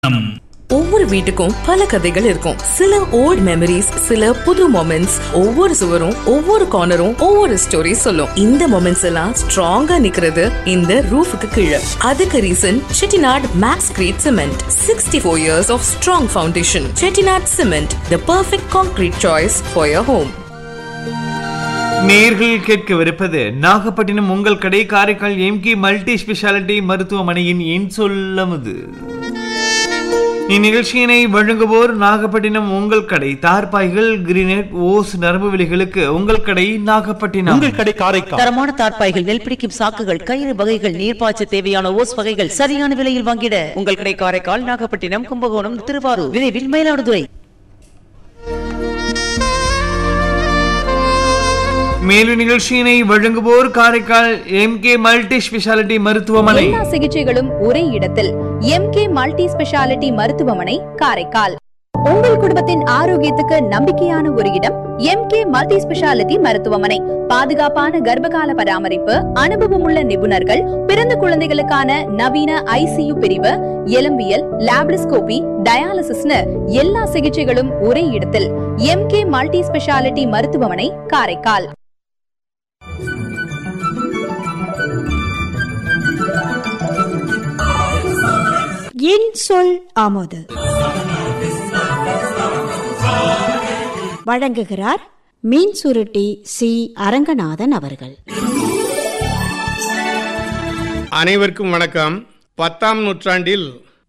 ஒவ்வொரு வீட்டுக்கும் பல கதைகள் இருக்கும் சில ஓல்ட் மெமரிஸ் சில புது மொமெண்ட்ஸ் ஒவ்வொரு சுவரும் ஒவ்வொரு கார்னரும் ஒவ்வொரு ஸ்டோரி சொல்லும் இந்த மொமெண்ட்ஸ் எல்லாம் ஸ்ட்ராங்கா நிக்கிறது இந்த ரூஃபுக்கு கீழே அதுக்கு reason Chettinad max crete cement sixty four years of strong foundation Chettinad cement the perfect concrete choice for your home நேர்கள் கேட்கவிருப்பது நாகப்பட்டினம் உங்கள் கடை காரைக்கால் எம்கே மல்டி ஸ்பெஷாலிட்டி மருத்துவமனையின் என் சொல்லமுது இந்நிகழ்ச்சியினை வழங்குவோர் நாகப்பட்டினம் உங்கள் கடை தார்பாய்கள் கிரினேட் ஓஸ் நரம்பு விலிகளுக்கு உங்கள் கடை நாகப்பட்டினம் உங்கள் கடை காரைக்கால் தரமான தார்ப்பாய்கள் நெல் பிடிக்கும் சாக்குகள் கயிறு வகைகள் நீர்ப்பாய்ச்ச தேவையான ஓஸ் வகைகள் சரியான விலையில் வாங்கிட உங்கள் கடை காரைக்கால் நாகப்பட்டினம் கும்பகோணம் திருவாரூர் விரைவில் மயிலாடுதுறை மேலும் நிகழ்ச்சியினை வழங்குவோர் காரைக்கால் எம்கே மல்டி ஸ்பெஷாலிட்டி மருத்துவமனை எல்லா சிகிச்சைகளும் ஒரே இடத்தில் எம்கே மல்டி ஸ்பெஷாலிட்டி மருத்துவமனை காரைக்கால் உங்கள் குடும்பத்தின் ஆரோக்கியத்துக்கு நம்பிக்கையான ஒரு இடம் எம்கே மல்டி ஸ்பெஷாலிட்டி மருத்துவமனை பாதுகாப்பான கர்ப்பகால பராமரிப்பு அனுபவமுள்ள நிபுணர்கள் பிறந்த குழந்தைகளுக்கான நவீன ஐசியு பிரிவு எலும்பியல் லாப்ரிஸ்கோபி டயாலிசிஸ்னு எல்லா சிகிச்சைகளும் ஒரே இடத்தில் எம்கே மல்டி ஸ்பெஷாலிட்டி மருத்துவமனை காரைக்கால் என் சொல் ஆமோது வழங்குகிறார் மீன் சுருட்டி சி அரங்கநாதன் அவர்கள் அனைவருக்கும் வணக்கம் பத்தாம் நூற்றாண்டில்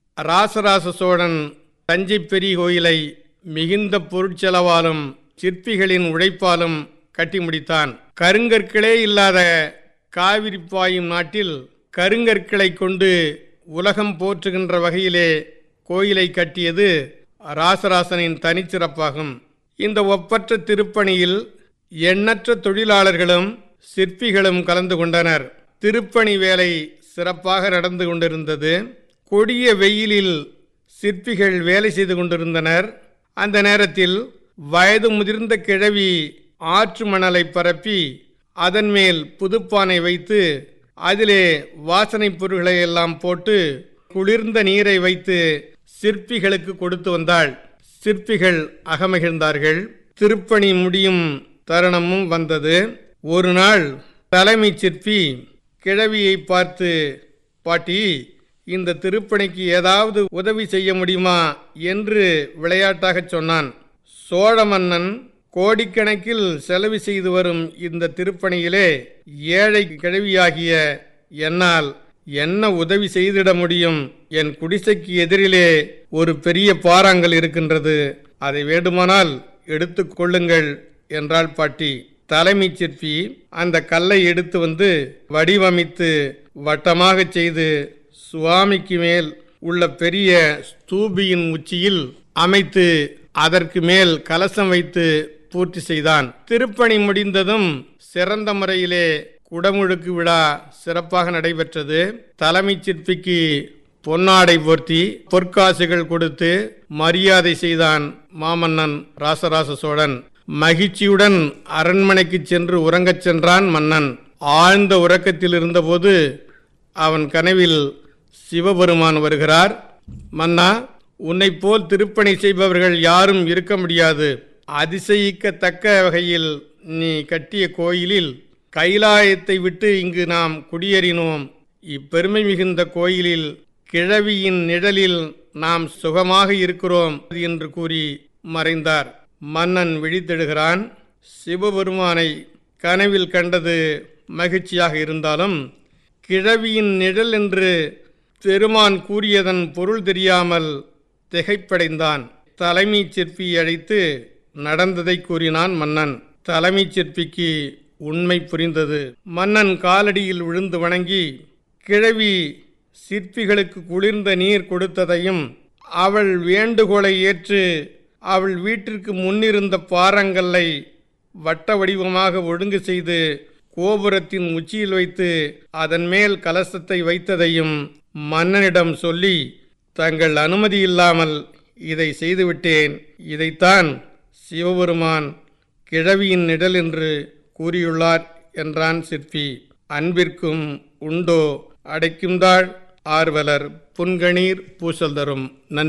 ராசராச சோழன் தஞ்சை பெரிய கோயிலை மிகுந்த பொருட்செலவாலும் சிற்பிகளின் உழைப்பாலும் கட்டி முடித்தான் கருங்கற்களே இல்லாத காவிரி பாயும் நாட்டில் கருங்கற்களை கொண்டு உலகம் போற்றுகின்ற வகையிலே கோயிலை கட்டியது ராசராசனின் தனிச்சிறப்பாகும் இந்த ஒப்பற்ற திருப்பணியில் எண்ணற்ற தொழிலாளர்களும் சிற்பிகளும் கலந்து கொண்டனர் திருப்பணி வேலை சிறப்பாக நடந்து கொண்டிருந்தது கொடிய வெயிலில் சிற்பிகள் வேலை செய்து கொண்டிருந்தனர் அந்த நேரத்தில் வயது முதிர்ந்த கிழவி ஆற்று மணலை பரப்பி அதன் மேல் புதுப்பானை வைத்து அதிலே வாசனைப் பொருட்களை எல்லாம் போட்டு குளிர்ந்த நீரை வைத்து சிற்பிகளுக்கு கொடுத்து வந்தாள் சிற்பிகள் அகமகிழ்ந்தார்கள் திருப்பணி முடியும் தருணமும் வந்தது ஒரு நாள் தலைமைச் சிற்பி கிழவியை பார்த்து பாட்டி இந்த திருப்பணிக்கு ஏதாவது உதவி செய்ய முடியுமா என்று விளையாட்டாகச் சொன்னான் சோழ மன்னன் கோடிக்கணக்கில் செலவு செய்து வரும் இந்த திருப்பணியிலே ஏழை கிழவியாகிய என்னால் என்ன உதவி செய்திட முடியும் என் குடிசைக்கு எதிரிலே ஒரு பெரிய பாறாங்கல் இருக்கின்றது அதை வேண்டுமானால் எடுத்துக் கொள்ளுங்கள் என்றாள் பாட்டி தலைமைச் சிற்பி அந்த கல்லை எடுத்து வந்து வடிவமைத்து வட்டமாகச் செய்து சுவாமிக்கு மேல் உள்ள பெரிய ஸ்தூபியின் உச்சியில் அமைத்து அதற்கு மேல் கலசம் வைத்து பூர்த்தி செய்தான் திருப்பணி முடிந்ததும் சிறந்த முறையிலே குடமுழுக்கு விழா சிறப்பாக நடைபெற்றது தலைமைச் சிற்பிக்கு பொன்னாடை போர்த்தி பொற்காசுகள் கொடுத்து மரியாதை செய்தான் மாமன்னன் ராசராச சோழன் மகிழ்ச்சியுடன் அரண்மனைக்கு சென்று உறங்கச் சென்றான் மன்னன் ஆழ்ந்த உறக்கத்தில் இருந்தபோது அவன் கனவில் சிவபெருமான் வருகிறார் மன்னா உன்னைப் போல் திருப்பணி செய்பவர்கள் யாரும் இருக்க முடியாது அதிசயிக்கத்தக்க வகையில் நீ கட்டிய கோயிலில் கைலாயத்தை விட்டு இங்கு நாம் குடியேறினோம் இப்பெருமை மிகுந்த கோயிலில் கிழவியின் நிழலில் நாம் சுகமாக இருக்கிறோம் என்று கூறி மறைந்தார் மன்னன் விழித்தெழுகிறான் சிவபெருமானை கனவில் கண்டது மகிழ்ச்சியாக இருந்தாலும் கிழவியின் நிழல் என்று பெருமான் கூறியதன் பொருள் தெரியாமல் திகைப்படைந்தான் தலைமைச் சிற்பி அழைத்து நடந்ததை கூறினான் மன்னன் தலைமைச் சிற்பிக்கு உண்மை புரிந்தது மன்னன் காலடியில் விழுந்து வணங்கி கிழவி சிற்பிகளுக்கு குளிர்ந்த நீர் கொடுத்ததையும் அவள் வேண்டுகோளை ஏற்று அவள் வீட்டிற்கு முன்னிருந்த பாறங்கல்லை வட்ட வடிவமாக ஒழுங்கு செய்து கோபுரத்தின் உச்சியில் வைத்து அதன் மேல் கலசத்தை வைத்ததையும் மன்னனிடம் சொல்லி தங்கள் அனுமதி இல்லாமல் இதை செய்துவிட்டேன் இதைத்தான் சிவபெருமான் கிழவியின் நிழல் என்று கூறியுள்ளார் என்றான் சிற்பி அன்பிற்கும் உண்டோ அடைக்கும்தாள் ஆர்வலர் புன்கணீர் பூசல் தரும் நன்றி